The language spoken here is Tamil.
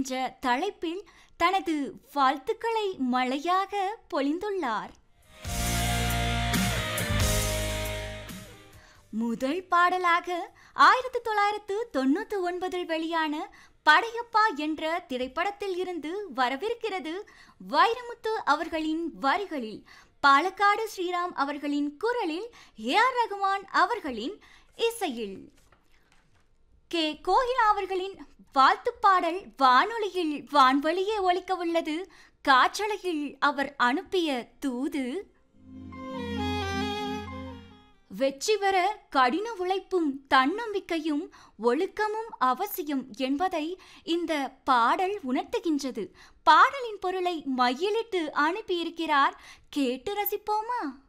என்ற தலைப்பில் தனது வாழ்த்துக்களை மழையாக பொழிந்துள்ளார் முதல் பாடலாக ஆயிரத்தி தொள்ளாயிரத்து தொண்ணூத்தி ஒன்பதில் வெளியான படையப்பா என்ற திரைப்படத்தில் இருந்து வரவிருக்கிறது வைரமுத்து அவர்களின் வரிகளில் பாலக்காடு ஸ்ரீராம் அவர்களின் குரலில் ஏ ஆர் ரகுமான் அவர்களின் இசையில் கே கோகிலா அவர்களின் வாழ்த்து பாடல் வானொலியில் வான்வழியே ஒலிக்க உள்ளது காற்றலையில் அவர் அனுப்பிய தூது வெற்றி பெற கடின உழைப்பும் தன்னம்பிக்கையும் ஒழுக்கமும் அவசியம் என்பதை இந்த பாடல் உணர்த்துகின்றது பாடலின் பொருளை மையிலிட்டு அனுப்பியிருக்கிறார் கேட்டு ரசிப்போமா